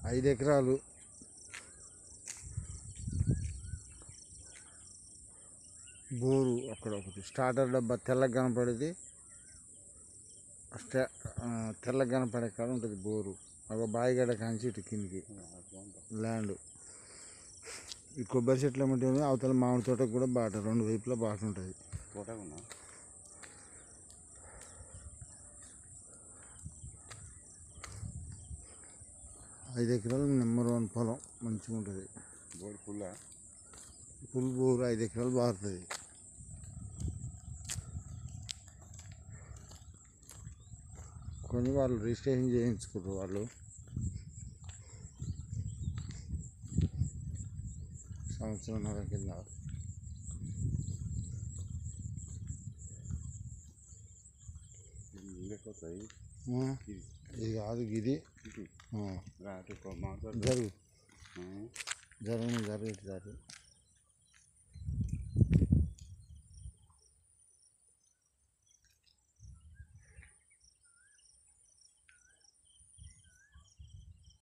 ఐదు ఎకరాలు బోరు అక్కడ ఒకటి స్టార్టర్ డబ్బా తెల్లగా కనపడేది స్టా ఆ, తెల్లగా కనపడే కాడ ఉంటుంది బోరు ఒక బాయిగడ కాంచి ఇటు కిందికి ల్యాండ్ ఈ కొబ్బరి చెట్లు ఏమంటే అవతల మామిడి తోటకు కూడా బాట రెండు వైపులా బాట ఉంటుంది తోటకున్నా ఐదు ఎకరాలు నెంబర్ వన్ పొలం మంచిగా ఉంటుంది బోర్డు ఫుల్లా ఫుల్ బోరు ఐదు ఎకరాలు బారుతుంది కొన్ని వాళ్ళు రిజిస్ట్రేషన్ చేయించుకుర్రు వాళ్ళు సంవత్సరంన్నర కింద నీళ్ళెక్కుతాయి ఆ, ఇది కాదు ఇది ఇటు ఆ, రాటు మాట్లాడు జరుగు జరుగు జరుగు జరుగు